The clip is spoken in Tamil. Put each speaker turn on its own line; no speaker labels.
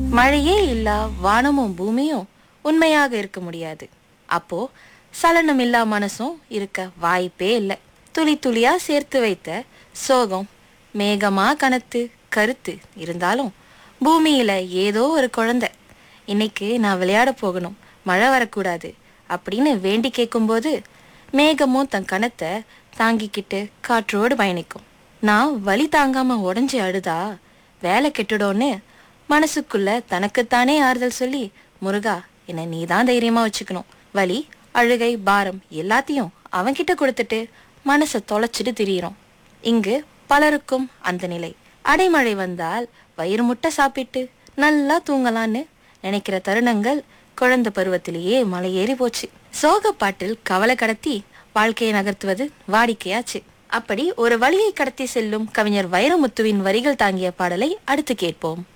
மழையே இல்லா வானமும் பூமியும் உண்மையாக இருக்க முடியாது அப்போ சலனம் இல்லா மனசும் இருக்க வாய்ப்பே இல்லை துளி துளியா சேர்த்து வைத்த சோகம் மேகமா கனத்து கருத்து இருந்தாலும் பூமியில ஏதோ ஒரு குழந்தை இன்னைக்கு நான் விளையாட போகணும் மழை வரக்கூடாது அப்படின்னு வேண்டி கேட்கும்போது மேகமும் தன் கணத்தை தாங்கிக்கிட்டு காற்றோடு பயணிக்கும் நான் வலி தாங்காம உடஞ்சி அழுதா வேலை கெட்டுடோன்னு மனசுக்குள்ள தனக்குத்தானே ஆறுதல் சொல்லி முருகா என்னை நீ தான் தைரியமா வச்சுக்கணும் வலி அழுகை பாரம் எல்லாத்தையும் அவன்கிட்ட கொடுத்துட்டு மனசை தொலைச்சிட்டு திரியிறோம் இங்கு பலருக்கும் அந்த நிலை அடைமழை வந்தால் வயிறு முட்டை சாப்பிட்டு நல்லா தூங்கலான்னு நினைக்கிற தருணங்கள் குழந்தை பருவத்திலேயே மலையேறி போச்சு சோகப்பாட்டில் கவலை கடத்தி வாழ்க்கையை நகர்த்துவது வாடிக்கையாச்சு அப்படி ஒரு வழியை கடத்தி செல்லும் கவிஞர் வைரமுத்துவின் வரிகள் தாங்கிய பாடலை அடுத்து கேட்போம்